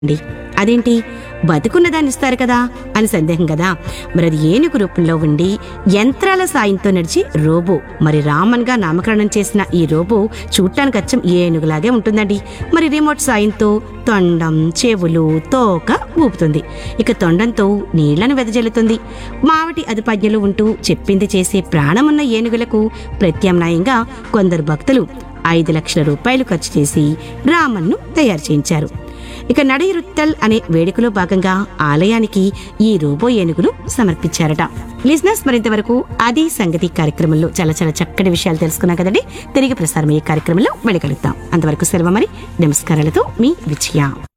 అండి అదేంటి బతుకున్న దాన్ని ఇస్తారు కదా అని సందేహం కదా మరి అది ఏనుగు రూపంలో ఉండి యంత్రాల సాయంతో నడిచి రోబో మరి రామన్ గా నామకరణం చేసిన ఈ రోబో చూడటానికి అచ్చం ఏనుగులాగే ఉంటుందండి మరి రిమోట్ సాయంతో తొండం చెవులు తోక ఊపుతుంది ఇక తొండంతో నీళ్లను వెదజల్లుతుంది మావటి అదుపాజ్ఞలు ఉంటూ చెప్పింది చేసే ప్రాణమున్న ఏనుగులకు ప్రత్యామ్నాయంగా కొందరు భక్తులు ఐదు లక్షల రూపాయలు ఖర్చు చేసి రామన్ను తయారు చేయించారు ఇక నడయిరుత్తల్ అనే వేడుకలో భాగంగా ఆలయానికి ఈ రోబో ఏనుగును సమర్పించారట లిజినెస్ మరింత వరకు అది సంగతి కార్యక్రమంలో చాలా చాలా చక్కటి విషయాలు తెలుసుకున్నాం కదండి తిరిగి ప్రసారం ఈ కార్యక్రమంలో వెళ్ళగలుగుతాం అంతవరకు సెలవు మరి నమస్కారాలతో మీ విజయ